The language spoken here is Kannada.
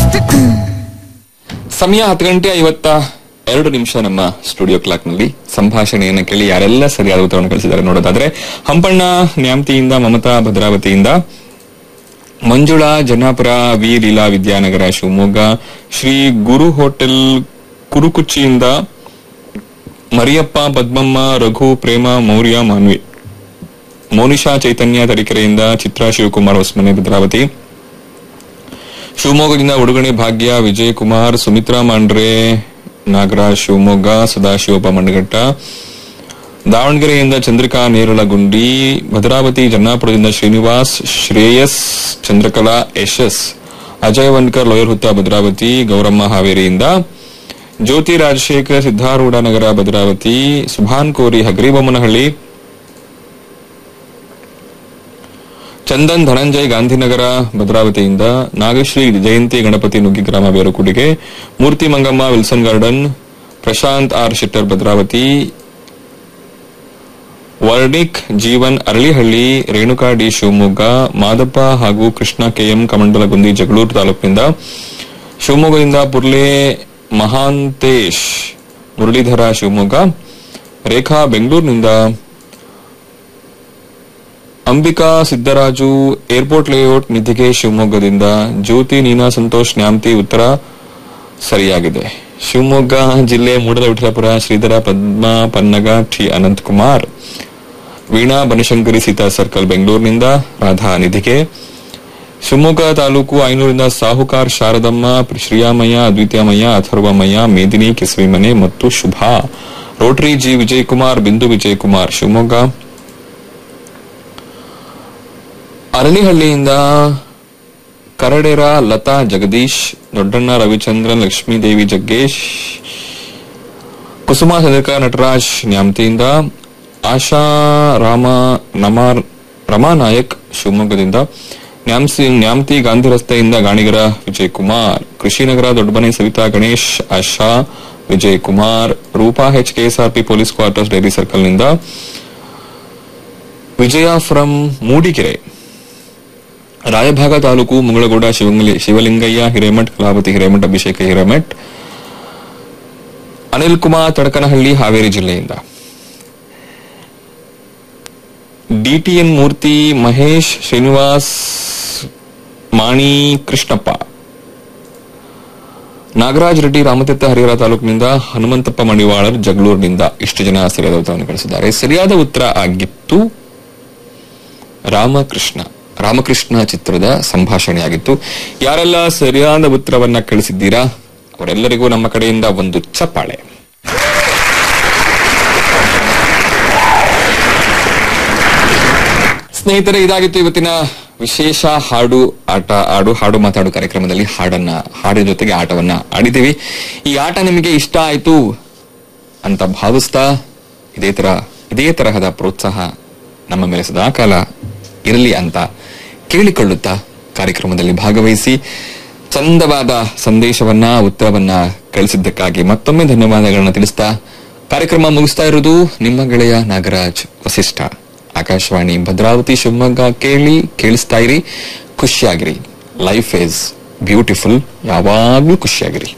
ಸಮಯ ಹತ್ತು ಗಂಟೆ ಐವತ್ತ ಎರಡು ನಿಮಿಷ ನಮ್ಮ ಸ್ಟುಡಿಯೋ ಕ್ಲಾಕ್ ನಲ್ಲಿ ಸಂಭಾಷಣೆಯನ್ನು ಕೇಳಿ ಯಾರೆಲ್ಲ ಸರಿಯಾದ ಉತ್ತರವನ್ನು ಕಳಿಸಿದ್ದಾರೆ ನೋಡೋದಾದ್ರೆ ಹಂಪಣ್ಣ ನ್ಯಾಮತಿಯಿಂದ ಮಮತಾ ಭದ್ರಾವತಿಯಿಂದ ಮಂಜುಳಾ ಜನ್ನಾಪುರ ವಿ ಲೀಲಾ ವಿದ್ಯಾನಗರ ಶಿವಮೊಗ್ಗ ಶ್ರೀ ಗುರು ಹೋಟೆಲ್ ಕುರುಕುಚ್ಚಿಯಿಂದ ಮರಿಯಪ್ಪ ಪದ್ಮಮ್ಮ ರಘು ಪ್ರೇಮ ಮೌರ್ಯ ಮಾನ್ವಿ ಮೋನಿಶಾ ಚೈತನ್ಯ ತರೀಕೆರೆಯಿಂದ ಚಿತ್ರಾ ಶಿವಕುಮಾರ್ ಹೊಸಮನೆ ಭದ್ರಾವತಿ ಶಿವಮೊಗ್ಗದಿಂದ ಉಡುಗಣಿ ಭಾಗ್ಯ ವಿಜಯ್ ಕುಮಾರ್ ಸುಮಿತ್ರಾ ಮಾಂಡ್ರೆ ನಾಗರಾಜ್ ಶಿವಮೊಗ್ಗ ಸದಾಶಿವಪ್ಪ ಮಂಡಗಟ್ಟ ದಾವಣಗೆರೆಯಿಂದ ಚಂದ್ರಿಕಾ ನೇರಳಗುಂಡಿ ಭದ್ರಾವತಿ ಜನ್ನಾಪುರದಿಂದ ಶ್ರೀನಿವಾಸ್ ಶ್ರೇಯಸ್ ಚಂದ್ರಕಲಾ ಯಶಸ್ ಅಜಯ್ ವನ್ಕರ್ ಲೋಯರ್ ಹುತ್ತ ಭದ್ರಾವತಿ ಗೌರಮ್ಮ ಹಾವೇರಿಯಿಂದ ಜ್ಯೋತಿ ರಾಜಶೇಖರ್ ಸಿದ್ದಾರೂಢ ನಗರ ಭದ್ರಾವತಿ ಸುಭಾನ್ ಕೋರಿ ಹಗರಿಬೊಮ್ಮನಹಳ್ಳಿ ಚಂದನ್ ಧನಂಜಯ್ ಗಾಂಧಿನಗರ ಭದ್ರಾವತಿಯಿಂದ Nagashree Jayanti Ganapati Nuggigrama Berukudige Murthy Mangamma Wilson Garden Prashanth R Shettar Bhadravati Varnik Jeevan Aralihalli Renuka D Shivamogga Madappa ಹಾಗೂ ಕೃಷ್ಣ ಕೆಎಂ ಕಮಂಡಲಗುಂದಿ ಜಗಳೂರು ತಾಲೂಕಿನಿಂದ ಶಿವಮೊಗ್ಗದಿಂದ ಪುರ್ಲೆ ಮಹಾಂತೇಶ್ ಮುರಳೀಧರ ಶಿವಮೊಗ್ಗ ರೇಖಾ ಬೆಂಗಳೂರಿನಿಂದ ಅಂಬಿಕಾ ಸಿದ್ದರಾಜು ಏರ್ಪೋರ್ಟ್ ಲೇಔಟ್ ನಿಧಿಗೆ ಶಿವಮೊಗ್ಗದಿಂದ ಜ್ಯೋತಿ ನೀನಾ ಸಂತೋಷ್ ನ್ಯಾಮತಿ ಉತ್ತರ ಸರಿಯಾಗಿದೆ ಶಿವಮೊಗ್ಗ ಜಿಲ್ಲೆ ಮೂಡಲವಿಠಲಪುರ ಶ್ರೀಧರ ಪದ್ಮಾ ಪನ್ನಗ ಟಿ ಅನಂತಕುಮಾರ್ ವೀಣಾ ಬನಶಂಕರಿ ಸೀತಾ ಸರ್ಕಲ್ ಬೆಂಗಳೂರಿನಿಂದ ರಾಧಾ ನಿಧಿಗೆ ಶಿವಮೊಗ್ಗ ತಾಲೂಕು ಐನೂರಿಂದ ಸಾಹುಕಾರ್ ಶಾರದಮ್ಮ ಶ್ರೀಯಾಮಯ್ಯ ಅದ್ವಿತೀಯಮಯ್ಯ ಅಥರ್ವಮಯ್ಯ ಮೇದಿನಿ ಕಿಸ್ವಿಮನೆ ಮತ್ತು ಶುಭಾ ರೋಟರಿ ಜಿ ವಿಜಯಕುಮಾರ್ ಬಿಂದು ವಿಜಯಕುಮಾರ್ ಶಿವಮೊಗ್ಗ ಅರಳಿಹಳ್ಳಿಯಿಂದ ಕರಡೇರ ಲತಾ ಜಗದೀಶ್ ದೊಡ್ಡಣ್ಣ ರವಿಚಂದ್ರನ್ ಲಕ್ಷ್ಮೀದೇವಿ ಜಗ್ಗೇಶ್ ಕುಸುಮ ಸದಕ ನಟರಾಜ್ ನ್ಯಾಮತಿಯಿಂದ ಆಶಾ ರಾಮ ನಮಾರ್ ರಮಾನಾಯಕ್ ಶಿವಮೊಗ್ಗದಿಂದ ನ್ಯಾಮ್ಸಿ ನ್ಯಾಮತಿ ಗಾಂಧಿ ರಸ್ತೆಯಿಂದ ಗಾಣಿಗರ Vijay Kumar Krishinagara Doddamane Savita Ganesh Asha Vijay Kumar Roopa H KSRP police quarters dairy ಸರ್ಕಲ್ನಿಂದ ವಿಜಯ ಫ್ರಮ್ ಮೂಡಿಗೆರೆ ರಾಯಭಾಗ ತಾಲೂಕು ಮುಂಗಳಗೌಡ ಶಿವಂಗಲಿ- ಶಿವಲಿಂಗಯ್ಯ ಹಿರೇಮಠ್ ಕಲಾವತಿ ಹಿರೇಮಠ್ ಅಭಿಷೇಕ ಹಿರೇಮಠ್ ಅನಿಲ್ ಕುಮಾರ್ ತಡಕನಹಳ್ಳಿ ಹಾವೇರಿ ಜಿಲ್ಲೆಯಿಂದ ಡಿಟಿಎನ್ ಮೂರ್ತಿ ಮಹೇಶ್ ಶ್ರೀನಿವಾಸ್ ಮಾಣಿ ಕೃಷ್ಣಪ್ಪ ನಾಗರಾಜ್ ರೆಡ್ಡಿ ರಾಮತೀರ್ಥ ಹರಿಹರ ತಾಲೂಕಿನಿಂದ ಹನುಮಂತಪ್ಪ ಮಣಿವಾಳರ್ ಜಗಳೂರಿನಿಂದ ಇಷ್ಟು ಜನ ಸರಿಯಾದ ಉತ್ತರವನ್ನು ಕಳಿಸಿದ್ದಾರೆ ಸರಿಯಾದ ಉತ್ತರ ಆಗಿತ್ತು ರಾಮಕೃಷ್ಣ ರಾಮಕೃಷ್ಣ ಚಿತ್ರದ ಸಂಭಾಷಣೆಯಾಗಿತ್ತು ಯಾರೆಲ್ಲ ಸರಿಯಾದ ಉತ್ತರವನ್ನ ಕಳಿಸಿದ್ದೀರಾ ಅವರೆಲ್ಲರಿಗೂ ನಮ್ಮ ಕಡೆಯಿಂದ ಒಂದು ಚಪ್ಪಾಳೆ ಸ್ನೇಹಿತರೆ ಇದಾಗಿತ್ತು ಇವತ್ತಿನ ವಿಶೇಷ ಹಾಡು ಆಟ ಆಡು ಹಾಡು ಮಾತಾಡು ಕಾರ್ಯಕ್ರಮದಲ್ಲಿ ಹಾಡನ್ನ ಹಾಡಿನ ಜೊತೆಗೆ ಆಟವನ್ನ ಆಡಿದ್ದೀವಿ ಈ ಆಟ ನಿಮಗೆ ಇಷ್ಟ ಆಯ್ತು ಅಂತ ಭಾವಿಸ್ತಾ ಇದೇ ತರ ಇದೇ ತರಹದ ಪ್ರೋತ್ಸಾಹ ನಮ್ಮ ಮೇಲೆ ಸದಾಕಾಲ ಇರಲಿ ಅಂತ ಕೇಳಿಕೊಳ್ಳುತ್ತಾ ಕಾರ್ಯಕ್ರಮದಲ್ಲಿ ಭಾಗವಹಿಸಿ ಚಂದವಾದ ಸಂದೇಶವನ್ನ ಉತ್ತರವನ್ನ ಕಳಿಸಿದ್ದಕ್ಕಾಗಿ ಮತ್ತೊಮ್ಮೆ ಧನ್ಯವಾದಗಳನ್ನ ತಿಳಿಸ್ತಾ ಕಾರ್ಯಕ್ರಮ ಮುಗಿಸ್ತಾ ಇರೋದು ನಿಮ್ಮ ಗೆಳೆಯ ನಾಗರಾಜ್ ವಸಿಷ್ಠ ಆಕಾಶವಾಣಿ ಭದ್ರಾವತಿ ಶಿವಮೊಗ್ಗ ಕೇಳಿ ಕೇಳಿಸ್ತಾ ಇರಿ ಖುಷಿಯಾಗಿರಿ ಲೈಫ್ ಈಸ್ ಬ್ಯೂಟಿಫುಲ್ ಯಾವಾಗ್ಲೂ ಖುಷಿಯಾಗಿರಿ